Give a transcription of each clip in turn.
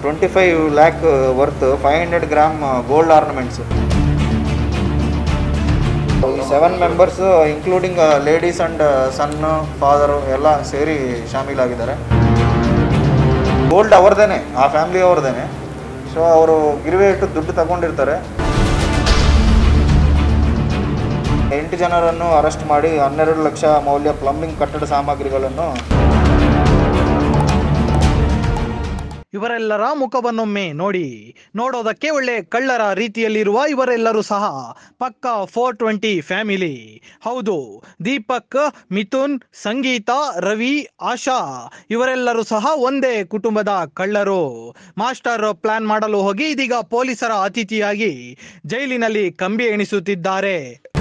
twenty five lakh worth five hundred gram gold ornaments seven members including ladies and son father ಎಲ್ಲ ಸೇರಿ ಶಾಮೀಲಾಗಿದ್ದಾರೆ gold ಅವ್ರದ್ದೇನೆ ಆ family ಅವ್ರದ್ದೇನೆ so ಅವರು ಗಿರಿವೆ ಇಟ್ಟು ದುಡ್ಡು ತಗೊಂಡಿರ್ತಾರೆ ಎಂಟು ಜನರನ್ನು ಅರೆಸ್ಟ್ ಮಾಡಿ ಹನ್ನೆರಡು ಲಕ್ಷ ಮೌಲ್ಯ ಪ್ಲಂಬಿಂಗ್ ಕಟ್ಟಡ ಸಾಮಗ್ರಿಗಳನ್ನು ಇವರೆಲ್ಲರ ಮುಖವನ್ನೊಮ್ಮೆ ನೋಡಿ ನೋಡೋದಕ್ಕೆ ಒಳ್ಳೆ ಕಳ್ಳರ ರೀತಿಯಲ್ಲಿರುವ ಇವರೆಲ್ಲರೂ ಸಹ ಪಕ್ಕ ಫೋರ್ ಟ್ವೆಂಟಿ ಫ್ಯಾಮಿಲಿ ಹೌದು ದೀಪಕ್ ಮಿಥುನ್ ಸಂಗೀತ ರವಿ ಆಶಾ ಇವರೆಲ್ಲರೂ ಸಹ ಒಂದೇ ಕುಟುಂಬದ ಕಳ್ಳರು ಮಾಸ್ಟರ್ ಪ್ಲಾನ್ ಮಾಡಲು ಹೋಗಿ ಇದೀಗ ಪೊಲೀಸರ ಅತಿಥಿಯಾಗಿ ಜೈಲಿನಲ್ಲಿ ಕಂಬಿ ಎಣಿಸುತ್ತಿದ್ದಾರೆ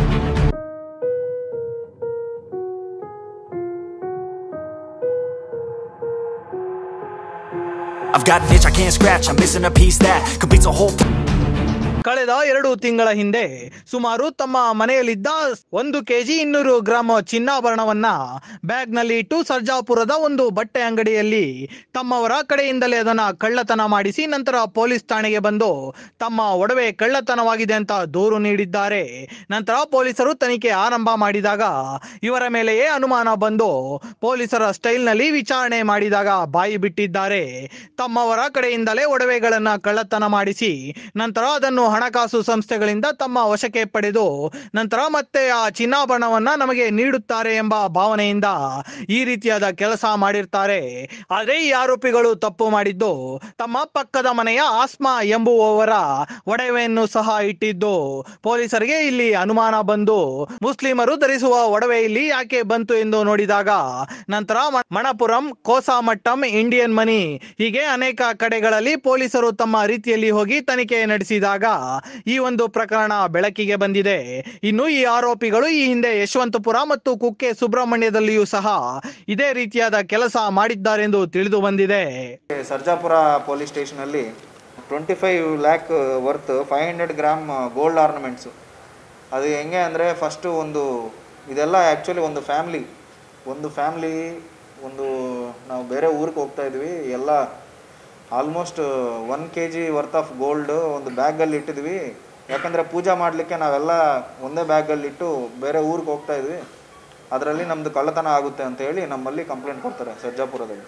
I've got an itch I can't scratch, I'm missing a piece that completes a whole ಕಳೆದ ಎರಡು ತಿಂಗಳ ಹಿಂದೆ ಸುಮಾರು ತಮ್ಮ ಮನೆಯಲ್ಲಿದ್ದ ಒಂದು ಕೆಜಿ ಇನ್ನೂರು ಗ್ರಾಂ ಚಿನ್ನಾಭರಣವನ್ನ ಬ್ಯಾಗ್ನಲ್ಲಿ ಇಟ್ಟು ಸರ್ಜಾಪುರದ ಒಂದು ಬಟ್ಟೆ ಅಂಗಡಿಯಲ್ಲಿ ತಮ್ಮವರ ಕಡೆಯಿಂದಲೇ ಅದನ್ನ ಕಳ್ಳತನ ಮಾಡಿಸಿ ನಂತರ ಪೊಲೀಸ್ ಠಾಣೆಗೆ ಬಂದು ತಮ್ಮ ಒಡವೆ ಕಳ್ಳತನವಾಗಿದೆ ಅಂತ ದೂರು ನೀಡಿದ್ದಾರೆ ನಂತರ ಪೊಲೀಸರು ತನಿಖೆ ಆರಂಭ ಮಾಡಿದಾಗ ಇವರ ಮೇಲೆಯೇ ಅನುಮಾನ ಬಂದು ಪೊಲೀಸರ ಸ್ಟೈಲ್ನಲ್ಲಿ ವಿಚಾರಣೆ ಮಾಡಿದಾಗ ಬಾಯಿ ಬಿಟ್ಟಿದ್ದಾರೆ ತಮ್ಮವರ ಕಡೆಯಿಂದಲೇ ಒಡವೆಗಳನ್ನ ಕಳ್ಳತನ ಮಾಡಿಸಿ ನಂತರ ಅದನ್ನು ಹಣಕಾಸು ಸಂಸ್ಥೆಗಳಿಂದ ತಮ್ಮ ವಶಕ್ಕೆ ಪಡೆದು ನಂತರ ಮತ್ತೆ ಆ ಚಿನ್ನಾಭರಣವನ್ನ ನಮಗೆ ನೀಡುತ್ತಾರೆ ಎಂಬ ಭಾವನೆಯಿಂದ ಈ ರೀತಿಯಾದ ಕೆಲಸ ಮಾಡಿರ್ತಾರೆ ಆದ್ರೆ ಈ ಆರೋಪಿಗಳು ತಪ್ಪು ಮಾಡಿದ್ದು ತಮ್ಮ ಪಕ್ಕದ ಮನೆಯ ಆಸ್ಮಾ ಎಂಬುವವರ ಒಡವೆಯನ್ನು ಸಹ ಇಟ್ಟಿದ್ದು ಪೊಲೀಸರಿಗೆ ಇಲ್ಲಿ ಅನುಮಾನ ಬಂದು ಮುಸ್ಲಿಮರು ಧರಿಸುವ ಒಡವೆ ಇಲ್ಲಿ ಯಾಕೆ ಬಂತು ಎಂದು ನೋಡಿದಾಗ ನಂತರ ಮ- ಮಣಪುರಂ ಕೋಸಾಮಟ್ಟಂ ಇಂಡಿಯನ್ ಮನಿ ಹೀಗೆ ಅನೇಕ ಕಡೆಗಳಲ್ಲಿ ಪೊಲೀಸರು ತಮ್ಮ ರೀತಿಯಲ್ಲಿ ಹೋಗಿ ತನಿಖೆ ನಡೆಸಿದಾಗ ಈ ಒಂದು ಪ್ರಕರಣ ಬೆಳಕಿಗೆ ಬಂದಿದೆ ಇನ್ನು ಈ ಆರೋಪಿಗಳು ಈ ಹಿಂದೆ ಯಶವಂತಪುರ ಮತ್ತು ಕುಕ್ಕೆ ಸುಬ್ರಹ್ಮಣ್ಯದಲ್ಲಿಯೂ ಸಹ ಇದೇ ರೀತಿಯಾದ ಕೆಲಸ ಮಾಡಿದ್ದಾರೆಂದು ತಿಳಿದು ಬಂದಿದೆ ಸರ್ಜಾಪುರ ಪೊಲೀಸ್ ಸ್ಟೇಷನಲ್ಲಿ twenty five lakh worth five hundred gram gold ornaments ಅದು ಹೆಂಗೆ ಅಂದರೆ ಫಸ್ಟು ಒಂದು ಇದೆಲ್ಲ ಆ್ಯಕ್ಚುಲಿ ಒಂದು ಫ್ಯಾಮ್ಲಿ ಒಂದು ಫ್ಯಾಮ್ಲಿ ಒಂದು ನಾವು ಬೇರೆ ಊರಿಗೆ ಹೋಗ್ತಾ ಇದ್ವಿ ಎಲ್ಲ almost one K G worth of gold ಒಂದು ಬ್ಯಾಗಲ್ಲಿ ಇಟ್ಟಿದ್ವಿ ಯಾಕಂದರೆ ಪೂಜಾ ಮಾಡಲಿಕ್ಕೆ ನಾವೆಲ್ಲ ಒಂದೇ ಬ್ಯಾಗಲ್ಲಿ ಇಟ್ಟು ಬೇರೆ ಊರಿಗೆ ಹೋಗ್ತಾ ಇದ್ವಿ ಅದರಲ್ಲಿ ನಮ್ಮದು ಕಳ್ಳತನ ಆಗುತ್ತೆ ಅಂತ ಹೇಳಿ ನಮ್ಮಲ್ಲಿ ಕಂಪ್ಲೇಂಟ್ ಕೊಡ್ತಾರೆ ಸರ್ಜಾಪುರದಲ್ಲಿ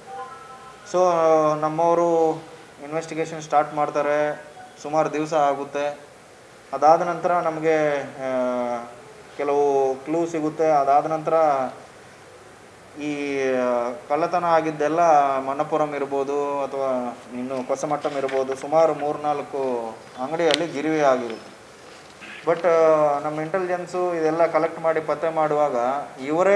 ಸೊ ನಮ್ಮವರು ಇನ್ವೆಸ್ಟಿಗೇಷನ್ ಸ್ಟಾರ್ಟ್ ಮಾಡ್ತಾರೆ ಸುಮಾರು ದಿವಸ ಆಗುತ್ತೆ ಅದಾದ ನಂತರ ನಮಗೆ ಆ, ಕೆಲವು ಕ್ಲೂ ಸಿಗುತ್ತೆ ಅದಾದ ನಂತರ ಈ ಆ, ಕಳ್ಳತನ ಆಗಿದ್ದೆಲ್ಲ ಮಣಪುರಂ ಇರ್ಬೋದು ಅಥವಾ ಇನ್ನು ಕೊಸಮಟ್ಟಂ ಇರ್ಬೋದು ಸುಮಾರು ಮೂರ್ನಾಲ್ಕು ಅಂಗಡಿಯಲ್ಲಿ ಗಿರಿವೆ ಆಗಿರುತ್ತೆ ಬಟ್ ನಮ್ಮ ಇಂಟೆಲಿಜೆನ್ಸು ಇದೆಲ್ಲ ಕಲೆಕ್ಟ್ ಮಾಡಿ ಪತ್ತೆ ಮಾಡುವಾಗ ಇವರೇ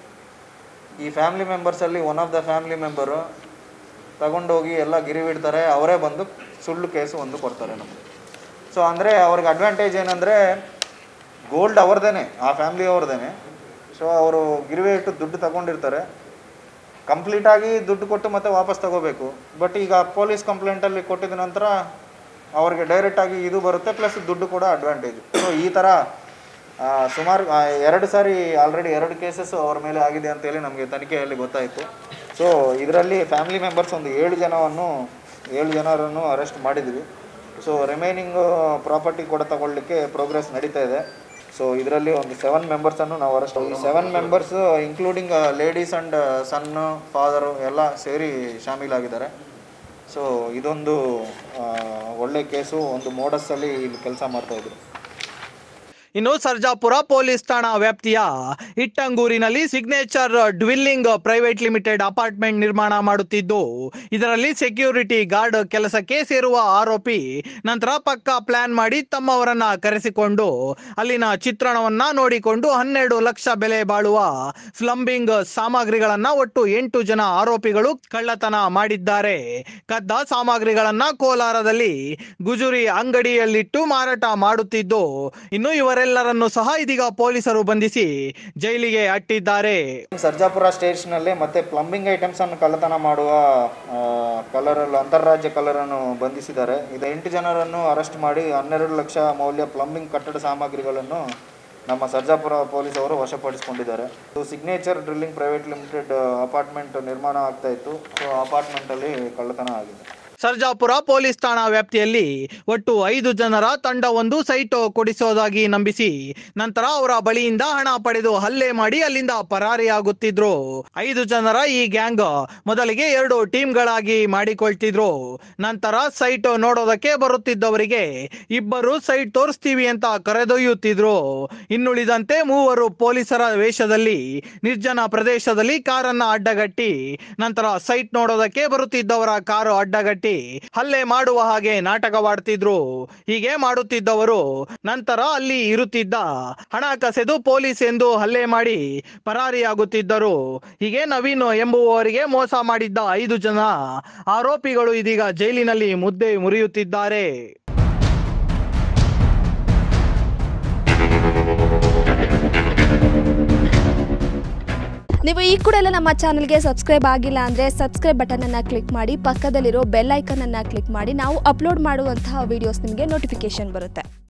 ಈ ಫ್ಯಾಮಿಲಿ ಮೆಂಬರ್ಸಲ್ಲಿ one of the family member ತಗೊಂಡೋಗಿ ಎಲ್ಲ ಗಿರಿವಿಡ್ತಾರೆ ಅವರೇ ಬಂದು ಸುಳ್ಳು ಕೇಸು ಒಂದು ಕೊಡ್ತಾರೆ ನಮಗೆ ಸೊ ಅಂದರೆ ಅವ್ರಿಗೆ ಅಡ್ವಾಂಟೇಜ್ ಏನಂದರೆ ಗೋಲ್ಡ್ ಅವ್ರದ್ದೇನೆ ಆ ಫ್ಯಾಮಿಲಿ ಅವ್ರದ್ದೇನೆ ಸೊ ಅವರು ಗಿರಿವೆ ಇಟ್ಟು ದುಡ್ಡು ತಗೊಂಡಿರ್ತಾರೆ ಕಂಪ್ಲೀಟಾಗಿ ದುಡ್ಡು ಕೊಟ್ಟು ಮತ್ತೆ ವಾಪಸ್ ತಗೋಬೇಕು ಬಟ್ ಈಗ ಪೊಲೀಸ್ ಕಂಪ್ಲೇಂಟಲ್ಲಿ ಕೊಟ್ಟಿದ ನಂತರ ಅವ್ರಿಗೆ ಡೈರೆಕ್ಟಾಗಿ ಇದು ಬರುತ್ತೆ ಪ್ಲಸ್ ದುಡ್ಡು ಕೂಡ ಅಡ್ವಾಂಟೇಜ್ ಸೊ ಈ ಥರ ಆ, ಸುಮಾರು ಆ, ಎರಡು ಸಾರಿ ಆಲ್ರೆಡಿ ಎರಡು ಕೇಸಸ್ ಅವ್ರ ಮೇಲೆ ಆಗಿದೆ ಅಂತೇಳಿ ನಮಗೆ ತನಿಖೆಯಲ್ಲಿ ಗೊತ್ತಾಯಿತು ಸೊ ಇದರಲ್ಲಿ ಫ್ಯಾಮಿಲಿ ಮೆಂಬರ್ಸ್ ಒಂದು ಏಳು ಜನವನ್ನು ಏಳು ಜನರನ್ನು ಅರೆಸ್ಟ್ ಮಾಡಿದ್ವಿ ಸೊ ರಿಮೈನಿಂಗ್ ಪ್ರಾಪರ್ಟಿ ಕೂಡ ತಗೊಳ್ಳಿಕ್ಕೆ ಪ್ರೋಗ್ರೆಸ್ ನಡೀತಾ ಇದೆ ಸೊ ಇದರಲ್ಲಿ ಒಂದು ಸೆವೆನ್ ಮೆಂಬರ್ಸನ್ನು ನಾವು arrest seven members including ladies and son father ಎಲ್ಲ ಸೇರಿ ಶಾಮೀಲಾಗಿದ್ದಾರೆ ಸೊ ಇದೊಂದು ಆ, ಒಳ್ಳೆ ಕೇಸು ಒಂದು ಮೋಡಸ್ಸಲ್ಲಿ ಇಲ್ಲಿ ಕೆಲಸ ಮಾಡ್ತಾಯಿದ್ರು ಇನ್ನು ಸರ್ಜಾಪುರ ಪೊಲೀಸ್ ಠಾಣಾ ವ್ಯಾಪ್ತಿಯ ಇಟ್ಟಂಗೂರಿನಲ್ಲಿ signature dwelling private limited apartment ನಿರ್ಮಾಣ ಮಾಡುತ್ತಿದ್ದು ಇದರಲ್ಲಿ ಸೆಕ್ಯೂರಿಟಿ ಗಾರ್ಡ್ ಕೆಲಸಕ್ಕೆ ಸೇರುವ ಆರೋಪಿ ನಂತರ ಪಕ್ಕ ಪ್ಲಾನ್ ಮಾಡಿ ತಮ್ಮವರನ್ನ ಕರೆಸಿಕೊಂಡು ಅಲ್ಲಿನ ಚಿತ್ರಣವನ್ನ ನೋಡಿಕೊಂಡು ಹನ್ನೆರಡು ಲಕ್ಷ ಬೆಲೆ ಬಾಳುವ ಪ್ಲಂಬಿಂಗ್ ಸಾಮಗ್ರಿಗಳನ್ನ ಒಟ್ಟು ಎಂಟು ಜನ ಆರೋಪಿಗಳು ಕಳ್ಳತನ ಮಾಡಿದ್ದಾರೆ ಕದ್ದ ಸಾಮಗ್ರಿಗಳನ್ನ ಕೋಲಾರದಲ್ಲಿ ಗುಜುರಿ ಅಂಗಡಿಯಲ್ಲಿಟ್ಟು ಮಾರಾಟ ಮಾಡುತ್ತಿದ್ದು ಇನ್ನು ಇವರೆಲ್ಲರನ್ನು ಸಹ ಇದೀಗ ಪೊಲೀಸರು ಬಂಧಿಸಿ ಜೈಲಿಗೆ ಅಟ್ಟಿದ್ದಾರೆ ಸರ್ಜಾಪುರ ಸ್ಟೇಷನಲ್ಲಿ ಮತ್ತೆ ಪ್ಲಂಬಿಂಗ್ ಐಟಮ್ಸನ್ನು ಕಳ್ಳತನ ಮಾಡುವ ಕಲರನ್ನು ಅಂತಾರಾಜ್ಯ ಕಲರನ್ನು ಬಂಧಿಸಿದ್ದಾರೆ ಇದು ಎಂಟು ಜನರನ್ನು ಅರೆಸ್ಟ್ ಮಾಡಿ ಹನ್ನೆರಡು ಲಕ್ಷ ಮೌಲ್ಯ ಪ್ಲಂಬಿಂಗ್ ಕಟ್ಟಡ ಸಾಮಗ್ರಿಗಳನ್ನು ನಮ್ಮ ಸರ್ಜಾಪುರ ಪೊಲೀಸ್ ಅವರು ವಶಪಡಿಸಿಕೊಂಡಿದ್ದಾರೆ ಇದು signature drilling private limited apartment ನಿರ್ಮಾಣ ಆಗ್ತಾ ಇತ್ತು ಸೊ ಅಪಾರ್ಟ್ಮೆಂಟಲ್ಲಿ ಕಳ್ಳತನ ಆಗಿದೆ ಸರ್ಜಾಪುರ ಪೊಲೀಸ್ ಠಾಣಾ ವ್ಯಾಪ್ತಿಯಲ್ಲಿ ಒಟ್ಟು ಐದು ಜನರ ತಂಡವೊಂದು ಸೈಟ್ ಕೊಡಿಸೋದಾಗಿ ನಂಬಿಸಿ ನಂತರ ಅವರ ಬಳಿಯಿಂದ ಹಣ ಪಡೆದು ಹಲ್ಲೆ ಮಾಡಿ ಅಲ್ಲಿಂದ ಪರಾರಿಯಾಗುತ್ತಿದ್ರು ಐದು ಜನರ ಈ ಗ್ಯಾಂಗ್ ಮೊದಲಿಗೆ ಎರಡು ಟೀಮ್ಗಳಾಗಿ ಮಾಡಿಕೊಳ್ತಿದ್ರು ನಂತರ ಸೈಟ್ ನೋಡೋದಕ್ಕೆ ಬರುತ್ತಿದ್ದವರಿಗೆ ಇಬ್ಬರು ಸೈಟ್ ತೋರಿಸ್ತೀವಿ ಅಂತ ಕರೆದೊಯ್ಯುತ್ತಿದ್ರು ಇನ್ನುಳಿದಂತೆ ಮೂವರು ಪೊಲೀಸರ ವೇಷದಲ್ಲಿ ನಿರ್ಜನ ಪ್ರದೇಶದಲ್ಲಿ ಕಾರನ್ನ ಅಡ್ಡಗಟ್ಟಿ ನಂತರ ಸೈಟ್ ನೋಡೋದಕ್ಕೆ ಬರುತ್ತಿದ್ದವರ ಕಾರು ಅಡ್ಡಗಟ್ಟಿ ಹಲ್ಲೆ ಮಾಡುವ ಹಾಗೆ ನಾಟಕವಾಡ್ತಿದ್ರು ಹೀಗೆ ಮಾಡುತ್ತಿದ್ದವರು ನಂತರ ಅಲ್ಲಿ ಇರುತ್ತಿದ್ದ ಹಣ ಕಸೆದು ಪೊಲೀಸ್ ಎಂದು ಹಲ್ಲೆ ಮಾಡಿ ಪರಾರಿಯಾಗುತ್ತಿದ್ದರು ಹೀಗೆ ನವೀನ್ ಎಂಬುವವರಿಗೆ ಮೋಸ ಮಾಡಿದ್ದ ಐದು ಜನ ಆರೋಪಿಗಳು ಇದೀಗ ಜೈಲಿನಲ್ಲಿ ಮುದ್ದೆ ಮುರಿಯುತ್ತಿದ್ದಾರೆ ನೀವು ಈ ಕೂಡ ಎಲ್ಲ ನಮ್ಮ ಚಾನಲ್ಗೆ ಸಬ್ಸ್ಕ್ರೈಬ್ ಆಗಿಲ್ಲ ಅಂದರೆ ಸಬ್ಸ್ಕ್ರೈಬ್ ಬಟನನ್ನು ಕ್ಲಿಕ್ ಮಾಡಿ ಪಕ್ಕದಲ್ಲಿರೋ ಬೆಲ್ ಐಕನನ್ನು ಕ್ಲಿಕ್ ಮಾಡಿ ನಾವು ಅಪ್ಲೋಡ್ ಮಾಡುವಂತಹ ವೀಡಿಯೋಸ್ ನಿಮಗೆ ನೋಟಿಫಿಕೇಶನ್ ಬರುತ್ತೆ